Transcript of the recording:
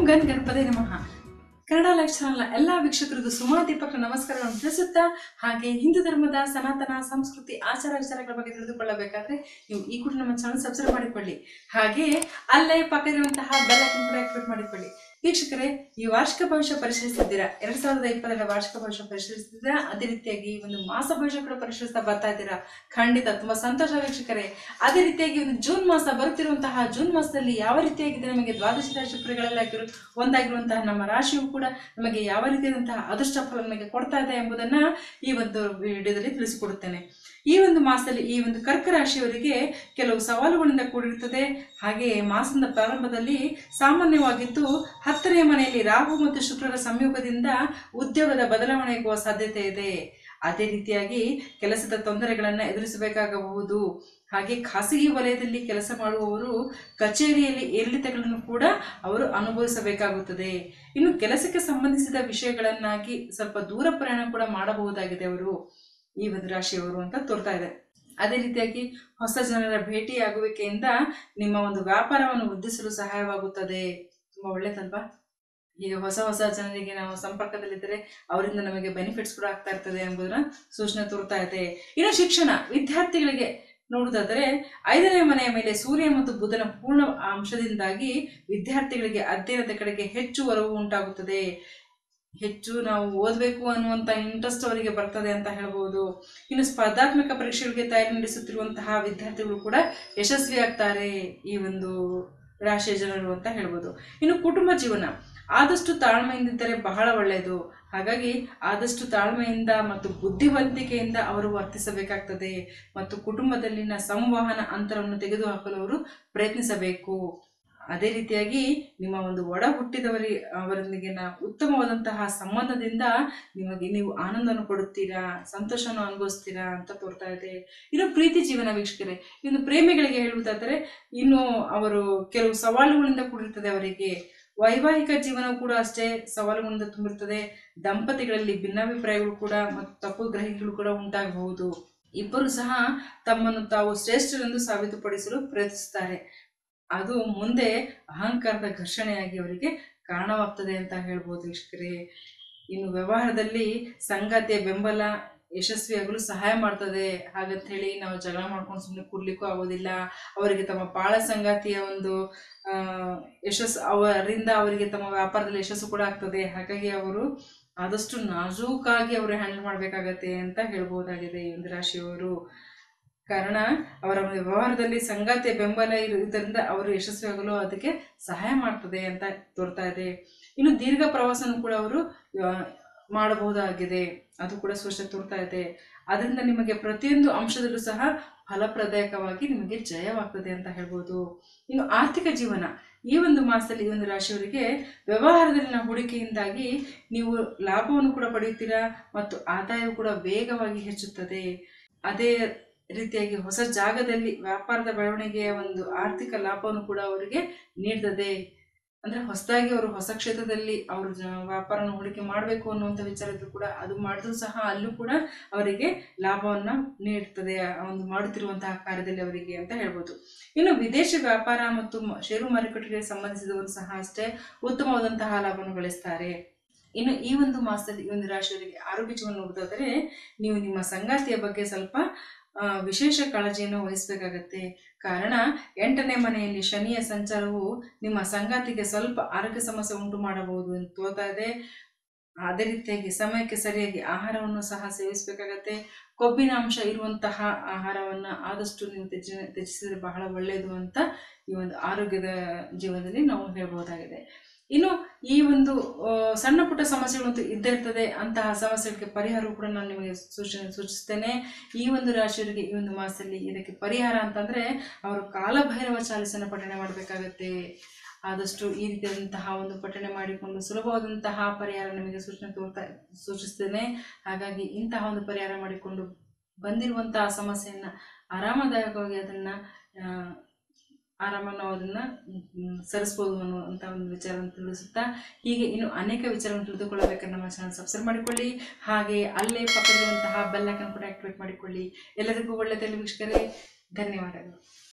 gun Ganapati ನಮಃ Kannada life ಚಾನಲ್ನ ಎಲ್ಲ ವೀಕ್ಷಕರಿಗೂ ಸುಮಾ ದೀಪಕ್ ನಮಸ್ಕಾರಗಳನ್ನು ತಿಳಿಸುತ್ತಾ ಹಾಗೆ ಹಿಂದೂ ಧರ್ಮದ ಸನಾತನ ಸಂಸ್ಕೃತಿ ಆಚಾರ ವಿಚಾರಗಳ ಬಗ್ಗೆ ತಿಳಿದುಕೊಳ್ಳಬೇಕಾದ್ರೆ ನೀವು ಈ ಕೂಡ ನಮ್ಮ ಚಾನಲ್ ಸಬ್ಸ್ಕ್ರೈಬ್ ಮಾಡಿಕೊಳ್ಳಿ ಹಾಗೆ ಅಲ್ಲೇ ಪಕ್ಕದಲ್ಲಿರುವಂತಹ ಬೆಲ್ ಐಕನ್ ಕೂಡ ಆಕ್ಟಿವೇಟ್ ಮಾಡಿಕೊಳ್ಳಿ ವೀಕ್ಷಕರೇ ಈ ವಾರ್ಷಿಕ ಭವಿಷ್ಯ ಪರಿಶೀಲಿಸಿದ್ದೀರಾ ಎರಡ್ ಸಾವಿರದ ಇಪ್ಪತ್ತರ ವಾರ್ಷಿಕ ಭವಿಷ್ಯ ಪರಿಶೀಲಿಸಿದ್ದೀರಾ ಅದೇ ರೀತಿಯಾಗಿ ಈ ಒಂದು ಮಾಸ ಭವಿಷ್ಯ ಕೂಡ ಪರಿಶೀಲಿಸ್ತಾ ಬರ್ತಾ ಇದ್ದೀರಾ ಖಂಡಿತ ತುಂಬಾ ಸಂತೋಷ ವೀಕ್ಷಕರೇ ಅದೇ ರೀತಿಯಾಗಿ ಒಂದು ಜೂನ್ ಮಾಸ ಬರುತ್ತಿರುವಂತಹ ಜೂನ್ ಮಾಸದಲ್ಲಿ ಯಾವ ರೀತಿಯಾಗಿದೆ ನಮಗೆ ದ್ವಾದಶ ರಾಶಿ ಫಲಗಳಲ್ಲಾಗಿರು ಒಂದಾಗಿರುವಂತಹ ನಮ್ಮ ರಾಶಿಯು ಕೂಡ ನಮಗೆ ಯಾವ ರೀತಿಯಾದಂತಹ ಅದೃಷ್ಟ ಫಲ ನಮಗೆ ಕೊಡ್ತಾ ಇದೆ ಎಂಬುದನ್ನ ಈ ಒಂದು ವಿಡಿಯೋದಲ್ಲಿ ತಿಳಿಸಿಕೊಡುತ್ತೇನೆ ಈ ಒಂದು ಮಾಸದಲ್ಲಿ ಈ ಒಂದು ಕರ್ಕ ರಾಶಿಯವರಿಗೆ ಕೆಲವು ಸವಾಲುಗಳಿಂದ ಕೂಡಿರುತ್ತದೆ ಹಾಗೆ ಮಾಸದ ಪ್ರಾರಂಭದಲ್ಲಿ ಸಾಮಾನ್ಯವಾಗಿದ್ದು ಹತ್ತನೇ ಮನೆಯಲ್ಲಿ ರಾಹು ಮತ್ತು ಶುಕ್ರರ ಸಂಯೋಗದಿಂದ ಉದ್ಯೋಗದ ಬದಲಾವಣೆಯಾಗುವ ಸಾಧ್ಯತೆ ಇದೆ ಅದೇ ರೀತಿಯಾಗಿ ಕೆಲಸದ ತೊಂದರೆಗಳನ್ನು ಎದುರಿಸಬೇಕಾಗಬಹುದು ಹಾಗೆ ಖಾಸಗಿ ವಲಯದಲ್ಲಿ ಕೆಲಸ ಮಾಡುವವರು ಕಚೇರಿಯಲ್ಲಿ ಏರಿಳಿತಗಳನ್ನು ಕೂಡ ಅವರು ಅನುಭವಿಸಬೇಕಾಗುತ್ತದೆ ಇನ್ನು ಕೆಲಸಕ್ಕೆ ಸಂಬಂಧಿಸಿದ ವಿಷಯಗಳನ್ನಾಗಿ ಸ್ವಲ್ಪ ದೂರ ಪ್ರಯಾಣ ಕೂಡ ಮಾಡಬಹುದಾಗಿದೆ ಅವರು ಈ ಒಂದು ರಾಶಿಯವರು ಅಂತ ತೋರ್ತಾ ಇದೆ ಅದೇ ರೀತಿಯಾಗಿ ಹೊಸ ಜನರ ಭೇಟಿಯಾಗುವಿಕೆಯಿಂದ ನಿಮ್ಮ ಒಂದು ವ್ಯಾಪಾರವನ್ನು ವೃದ್ಧಿಸಲು ಸಹಾಯವಾಗುತ್ತದೆ ತುಂಬಾ ಒಳ್ಳೇದಲ್ವಾ ಈಗ ಹೊಸ ಹೊಸ ಜನರಿಗೆ ನಾವು ಸಂಪರ್ಕದಲ್ಲಿದ್ದರೆ ಅವರಿಂದ ನಮಗೆ ಬೆನಿಫಿಟ್ಸ್ ಕೂಡ ಆಗ್ತಾ ಇರ್ತದೆ ಎಂಬುದನ್ನ ಸೂಚನೆ ತೋರ್ತಾ ಇದೆ ಇನ್ನು ಶಿಕ್ಷಣ ವಿದ್ಯಾರ್ಥಿಗಳಿಗೆ ನೋಡುವುದಾದರೆ ಐದನೇ ಮನೆಯ ಮೇಲೆ ಸೂರ್ಯ ಮತ್ತು ಬುಧನ ಪೂರ್ಣ ಅಂಶದಿಂದಾಗಿ ವಿದ್ಯಾರ್ಥಿಗಳಿಗೆ ಅಧ್ಯಯನದ ಕಡೆಗೆ ಹೆಚ್ಚು ಒಲವು ಉಂಟಾಗುತ್ತದೆ ಹೆಚ್ಚು ನಾವು ಓದಬೇಕು ಅನ್ನುವಂಥ ಇಂಟ್ರೆಸ್ಟ್ ಅವರಿಗೆ ಬರ್ತದೆ ಅಂತ ಹೇಳ್ಬೋದು ಇನ್ನು ಸ್ಪರ್ಧಾತ್ಮಕ ಪರೀಕ್ಷೆಗಳಿಗೆ ತಯಾರಿ ನಡೆಸುತ್ತಿರುವಂತಹ ವಿದ್ಯಾರ್ಥಿಗಳು ಕೂಡ ಯಶಸ್ವಿ ಆಗ್ತಾರೆ ಈ ಒಂದು ರಾಶಿಯ ಜನರು ಅಂತ ಹೇಳ್ಬೋದು ಇನ್ನು ಕುಟುಂಬ ಜೀವನ ಆದಷ್ಟು ತಾಳ್ಮೆಯಿಂದಿದ್ದರೆ ಬಹಳ ಒಳ್ಳೆಯದು ಹಾಗಾಗಿ ಆದಷ್ಟು ತಾಳ್ಮೆಯಿಂದ ಮತ್ತು ಬುದ್ಧಿವಂತಿಕೆಯಿಂದ ಅವರು ವರ್ತಿಸಬೇಕಾಗ್ತದೆ ಮತ್ತು ಕುಟುಂಬದಲ್ಲಿನ ಸಂವಹನ ಅಂತರವನ್ನು ತೆಗೆದುಹಾಕಲು ಅವರು ಪ್ರಯತ್ನಿಸಬೇಕು ಅದೇ ರೀತಿಯಾಗಿ ನಿಮ್ಮ ಒಂದು ಒಡ ಹುಟ್ಟಿದವರಿ ಅವರೊಂದಿಗಿನ ಉತ್ತಮವಾದಂತಹ ಸಂಬಂಧದಿಂದ ನಿಮಗೆ ನೀವು ಆನಂದವನ್ನು ಕೊಡುತ್ತೀರಾ ಸಂತೋಷವನ್ನು ಅನುಭವಿಸ್ತೀರಾ ಅಂತ ತೋರ್ತಾ ಇದೆ ಇನ್ನು ಪ್ರೀತಿ ಜೀವನ ವೀಕ್ಷಕರೇ ಇನ್ನು ಪ್ರೇಮಿಗಳಿಗೆ ಹೇಳುವುದಾದರೆ ಇನ್ನು ಅವರು ಕೆಲವು ಸವಾಲುಗಳಿಂದ ಕೂಡಿರ್ತದೆ ಅವರಿಗೆ ವೈವಾಹಿಕ ಜೀವನವು ಕೂಡ ಅಷ್ಟೇ ಸವಾಲುಗಳಿಂದ ತುಂಬಿರ್ತದೆ ದಂಪತಿಗಳಲ್ಲಿ ಭಿನ್ನಾಭಿಪ್ರಾಯಗಳು ಕೂಡ ಮತ್ತು ತಪ್ಪು ಗ್ರಹಿಕೆಗಳು ಕೂಡ ಉಂಟಾಗಬಹುದು ಇಬ್ಬರು ಸಹ ತಮ್ಮನ್ನು ತಾವು ಶ್ರೇಷ್ಠರೆಂದು ಸಾಬೀತುಪಡಿಸಲು ಪ್ರಯತ್ನಿಸುತ್ತಾರೆ ಅದು ಮುಂದೆ ಅಹಂಕಾರದ ಘರ್ಷಣೆಯಾಗಿ ಅವರಿಗೆ ಕಾರಣವಾಗ್ತದೆ ಅಂತ ಹೇಳ್ಬೋದು ವೀಕ್ಷಕರೇ ಇನ್ನು ವ್ಯವಹಾರದಲ್ಲಿ ಸಂಗಾತಿಯ ಬೆಂಬಲ ಯಶಸ್ವಿಯಾಗಲು ಸಹಾಯ ಮಾಡ್ತದೆ ಹಾಗಂತ ಹೇಳಿ ನಾವು ಜಗಳ ಮಾಡ್ಕೊಂಡು ಸುಮ್ಮನೆ ಕೂರ್ಲಿಕ್ಕೂ ಆಗೋದಿಲ್ಲ ಅವರಿಗೆ ತಮ್ಮ ಬಾಳ ಸಂಗಾತಿಯ ಒಂದು ಆ, ಯಶಸ್ಸು ಅವರಿಂದ ಅವರಿಗೆ ತಮ್ಮ ವ್ಯಾಪಾರದಲ್ಲಿ ಯಶಸ್ಸು ಕೂಡ ಆಗ್ತದೆ ಹಾಗಾಗಿ ಅವರು ಆದಷ್ಟು ನಾಜೂಕಾಗಿ ಅವರು ಹ್ಯಾಂಡಲ್ ಮಾಡಬೇಕಾಗತ್ತೆ ಅಂತ ಹೇಳ್ಬೋದಾಗಿದೆ ಈ ಒಂದು ರಾಶಿಯವರು ಕಾರಣ ಅವರ ವ್ಯವಹಾರದಲ್ಲಿ ಸಂಗಾತಿಯ ಬೆಂಬಲ ಇರುವುದರಿಂದ ಅವರು ಯಶಸ್ವಿಯಾಗಲು ಅದಕ್ಕೆ ಸಹಾಯ ಮಾಡ್ತದೆ ಅಂತ ತೋರ್ತಾ ಇದೆ ಇನ್ನು ದೀರ್ಘ ಪ್ರವಾಸನೂ ಕೂಡ ಅವರು ಆ, ಮಾಡಬಹುದಾಗಿದೆ ಅದು ಕೂಡ ಸ್ಪಷ್ಟ ತೋರ್ತಾ ಇದೆ ಅದರಿಂದ ನಿಮಗೆ ಪ್ರತಿಯೊಂದು ಅಂಶದಲ್ಲೂ ಸಹ ಫಲಪ್ರದಾಯಕವಾಗಿ ನಿಮಗೆ ಜಯವಾಗ್ತದೆ ಅಂತ ಹೇಳ್ಬೋದು ಇನ್ನು ಆರ್ಥಿಕ ಜೀವನ ಈ ಒಂದು ಮಾಸದಲ್ಲಿ ಈ ಒಂದು ರಾಶಿಯವರಿಗೆ ವ್ಯವಹಾರದಲ್ಲಿನ ಹೂಡಿಕೆಯಿಂದಾಗಿ ನೀವು ಲಾಭವನ್ನು ಕೂಡ ಪಡೆಯುತ್ತೀರಾ ಮತ್ತು ಆದಾಯವು ಕೂಡ ವೇಗವಾಗಿ ಹೆಚ್ಚುತ್ತದೆ ಅದೇ ರೀತಿಯಾಗಿ ಹೊಸ ಜಾಗದಲ್ಲಿ ವ್ಯಾಪಾರದ ಬೆಳವಣಿಗೆಯ ಒಂದು ಆರ್ಥಿಕ ಲಾಭವನ್ನು ಕೂಡ ಅವರಿಗೆ ನೀಡ್ತದೆ ಅಂದ್ರೆ ಹೊಸದಾಗಿ ಅವರು ಹೊಸ ಕ್ಷೇತ್ರದಲ್ಲಿ ಅವರು ಜ- ವ್ಯಾಪಾರನ ಹೂಡಿಕೆ ಮಾಡಬೇಕು ಅನ್ನುವಂಥ ವಿಚಾರ ಇದ್ರೂ ಕೂಡ ಅದು ಮಾಡಿದ್ರು ಸಹ ಅಲ್ಲೂ ಕೂಡ ಅವರಿಗೆ ಲಾಭವನ್ನ ನೀಡ್ತದೆ ಆ ಒಂದು ಮಾಡುತ್ತಿರುವಂತಹ ಕಾರ್ಯದಲ್ಲಿ ಅವರಿಗೆ ಅಂತ ಹೇಳ್ಬೋದು ಇನ್ನು ವಿದೇಶಿ ವ್ಯಾಪಾರ ಮತ್ತು ಮ- ಷೇರು ಮಾರುಕಟ್ಟೆಗೆ ಸಂಬಂಧಿಸಿದವರು ಸಹ ಅಷ್ಟೇ ಉತ್ತಮವಾದಂತಹ ಲಾಭವನ್ನು ಗಳಿಸ್ತಾರೆ ಇನ್ನು ಈ ಒಂದು ಮಾಸದಲ್ಲಿ ಈ ಒಂದು ರಾಶಿಯವರಿಗೆ ಆರೋಗ್ಯ ಜೀವನ ನೋಡೋದಾದರೆ ನೀವು ನಿಮ್ಮ ಸಂಗಾತಿಯ ಬಗ್ಗೆ ಸ್ವಲ್ಪ ಆ, ವಿಶೇಷ ಕಾಳಜಿಯನ್ನು ವಹಿಸಬೇಕಾಗತ್ತೆ ಕಾರಣ ಎಂಟನೇ ಮನೆಯಲ್ಲಿ ಶನಿಯ ಸಂಚಾರವು ನಿಮ್ಮ ಸಂಗಾತಿಗೆ ಸ್ವಲ್ಪ ಆರೋಗ್ಯ ಸಮಸ್ಯೆ ಉಂಟು ಮಾಡಬಹುದು ಅಂತ ತೋರ್ತಾ ಇದೆ ಅದೇ ರೀತಿಯಾಗಿ ಸಮಯಕ್ಕೆ ಸರಿಯಾಗಿ ಆಹಾರವನ್ನು ಸಹ ಸೇವಿಸಬೇಕಾಗತ್ತೆ ಕೊಬ್ಬಿನ ಅಂಶ ಇರುವಂತಹ ಆಹಾರವನ್ನ ಆದಷ್ಟು ನೀವು ತ್ಯಜ ತ್ಯಜಿಸಿದ್ರೆ ಬಹಳ ಒಳ್ಳೆಯದು ಅಂತ ಈ ಒಂದು ಆರೋಗ್ಯದ ಜೀವನದಲ್ಲಿ ನಾವು ಹೇಳ್ಬಹುದಾಗಿದೆ ಇನ್ನು ಈ ಒಂದು ಆ, ಸಣ್ಣ ಪುಟ್ಟ ಸಮಸ್ಯೆಗಳಂತೂ ಇದ್ದೇ ಇರ್ತದೆ ಅಂತಹ ಸಮಸ್ಯೆಗಳಿಗೆ ಪರಿಹಾರವು ಕೂಡ ನಾನು ನಿಮಗೆ ಸೂಚನೆ ಸೂಚಿಸ್ತೇನೆ ಈ ಒಂದು ರಾಶಿಯವರಿಗೆ ಈ ಒಂದು ಮಾಸದಲ್ಲಿ ಇದಕ್ಕೆ ಪರಿಹಾರ ಅಂತಂದ್ರೆ ಅವರು ಕಾಲಭೈರವ ಚಾಲಿಸನ ಪಠಣೆ ಮಾಡಬೇಕಾಗತ್ತೆ ಆದಷ್ಟು ಈ ರೀತಿಯಾದಂತಹ ಒಂದು ಪಠಣೆ ಮಾಡಿಕೊಂಡು ಸುಲಭವಾದಂತಹ ಪರಿಹಾರ ನಿಮಗೆ ಸೂಚನೆ ತೋರ್ತಾ ಸೂಚಿಸ್ತೇನೆ ಹಾಗಾಗಿ ಇಂತಹ ಒಂದು ಪರಿಹಾರ ಮಾಡಿಕೊಂಡು ಬಂದಿರುವಂತಹ ಸಮಸ್ಯೆಯನ್ನ ಆರಾಮದಾಯಕವಾಗಿ ಅದನ್ನ ಆ, ಆರಾಮಾಗಿ ನಾವು ಅದನ್ನ ಮ್, ಸರಿಸ್ಬೋದು ಅನ್ನುವಂಥ ಒಂದು ವಿಚಾರವನ್ನು ತಿಳಿಸುತ್ತಾ ಹೀಗೆ ಇನ್ನು ಅನೇಕ ವಿಚಾರವನ್ನು ತಿಳಿದುಕೊಳ್ಳಬೇಕಾದ್ರೆ ನಮ್ಮ ಚಾನಲ್ ಸಬ್ಸ್ಕ್ರೈಬ್ ಮಾಡಿಕೊಳ್ಳಿ ಹಾಗೆ ಅಲ್ಲೇ ಪಕ್ಕದಲ್ಲಿರುವಂತಹ ಬೆಲ್ ಐಕನ್ ಕೂಡ ಆಕ್ಟಿವೇಟ್ ಮಾಡಿಕೊಳ್ಳಿ ಎಲ್ಲರಿಗೂ ಒಳ್ಳೆಯದಲ್ಲಿ ವೀಕ್ಷಕರೇ ಧನ್ಯವಾದಗಳು